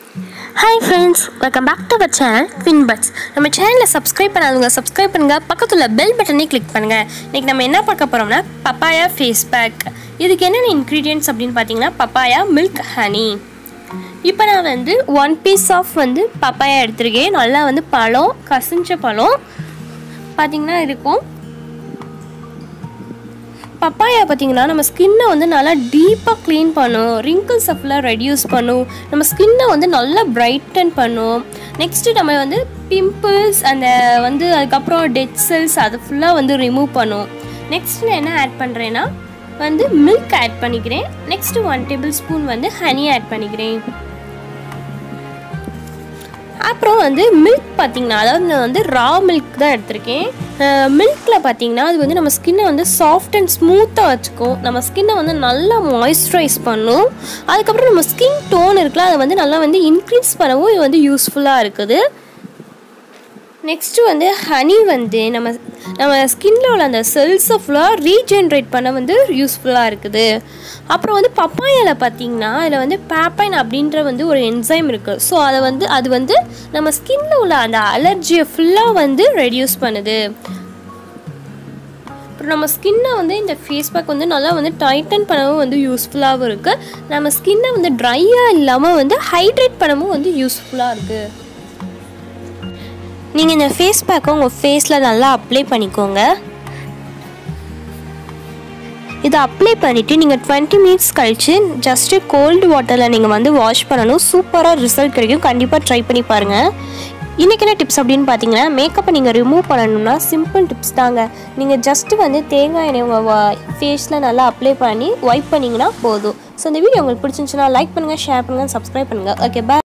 hi friends welcome back to our channel Finbuds நம்ம சேனலில் subscribe பண்ணாதவங்க சப்ஸ்கிரைப் பண்ணுங்கள் பக்கத்தில் பெல் பட்டனை கிளிக் பண்ணுங்கள் இன்றைக்கி நம்ம என்ன பார்க்க போகிறோம்னா பப்பாயா ஃபேஸ் பேக் இதுக்கு என்னென்ன இன்க்ரீடியன்ட்ஸ் அப்படின்னு பார்த்தீங்கன்னா பப்பாயா மில்க் ஹனி இப்போ நான் வந்து ஒன் பீஸ் ஆஃப் வந்து பப்பாயா எடுத்திருக்கேன் நல்லா வந்து பழம் கசிஞ்ச பழம் பார்த்தீங்கன்னா இருக்கும் பப்பாயா பார்த்தீங்கன்னா நம்ம ஸ்கின்னை வந்து நல்லா டீப்பாக க்ளீன் பண்ணும் ரிங்கிள்ஸை ஃபுல்லாக ரெடியூஸ் பண்ணும் நம்ம ஸ்கின்னை வந்து நல்லா பிரைட்டன் பண்ணும் நெக்ஸ்ட்டு நம்ம வந்து பிம்பிள்ஸ் அந்த வந்து அதுக்கப்புறம் டெட் செல்ஸ் அது ஃபுல்லாக வந்து ரிமூவ் பண்ணும் நெக்ஸ்ட் நான் என்ன ஆட் பண்ணுறேன்னா வந்து மில்க் ஆட் பண்ணிக்கிறேன் நெக்ஸ்ட்டு ஒன் டேபிள் ஸ்பூன் வந்து ஹனி ஆட் பண்ணிக்கிறேன் அப்புறம் வந்து மில்க் பார்த்தீங்கன்னா அதாவது நான் வந்து ரா மில்க் தான் எடுத்திருக்கேன் மில்கில் பார்த்தீங்கன்னா அது வந்து நம்ம ஸ்கின்னை வந்து சாஃப்ட் அண்ட் ஸ்மூத்தாக வச்சுக்கும் நம்ம ஸ்கின்னை வந்து நல்லா மாய்ஸ்சரைஸ் பண்ணும் அதுக்கப்புறம் நம்ம ஸ்கின் டோன் இருக்குல்ல அதை வந்து நல்லா வந்து இன்க்ரீஸ் பண்ணவும் இது வந்து யூஸ்ஃபுல்லாக இருக்குது நெக்ஸ்ட்டு வந்து ஹனி வந்து நம்ம நம்ம ஸ்கின்ல உள்ள அந்த செல்ஸை ஃபுல்லாக ரீஜென்ரேட் பண்ண வந்து யூஸ்ஃபுல்லாக இருக்குது அப்புறம் வந்து பப்பாயாவில் பார்த்தீங்கன்னா அதில் வந்து பேப்பைன் அப்படின்ற வந்து ஒரு என்சைம் இருக்குது ஸோ அதை வந்து அது வந்து நம்ம ஸ்கின்ல உள்ள அந்த அலர்ஜியை ஃபுல்லாக வந்து ரெடியூஸ் பண்ணுது அப்புறம் நம்ம ஸ்கின்னை வந்து இந்த ஃபேஸ் பேக் வந்து நல்லா வந்து டைட்டன் பண்ணவும் வந்து யூஸ்ஃபுல்லாகவும் இருக்குது நம்ம ஸ்கின்னை வந்து ட்ரையாக இல்லாமல் வந்து ஹைட்ரேட் பண்ணவும் வந்து யூஸ்ஃபுல்லாக இருக்குது நீங்கள் இந்த ஃபேஸ் பேக்கை உங்கள் ஃபேஸில் நல்லா அப்ளை பண்ணிக்கோங்க இதை அப்ளை பண்ணிவிட்டு நீங்கள் டுவெண்ட்டி மினிட்ஸ் கழித்து ஜஸ்ட்டு கோல்டு வாட்டரில் நீங்கள் வந்து வாஷ் பண்ணணும் சூப்பராக ரிசல்ட் கிடைக்கும் கண்டிப்பாக ட்ரை பண்ணி பாருங்கள் இன்றைக்கி என்ன டிப்ஸ் அப்படின்னு பார்த்தீங்கன்னா மேக்கப்பை நீங்கள் ரிமூவ் பண்ணணும்னா சிம்பிள் டிப்ஸ் தாங்க நீங்கள் ஜஸ்ட்டு வந்து தேங்காய் எண்ணெய் உங்கள் ஃபேஸில் நல்லா அப்ளை பண்ணி ஒய்ப் பண்ணிங்கன்னா போதும் ஸோ இந்த வீடியோ உங்களுக்கு பிடிச்சிருந்துச்சுன்னா லைக் பண்ணுங்கள் ஷேர் பண்ணுங்கள் சப்ஸ்கிரைப் பண்ணுங்கள் ஓகே பை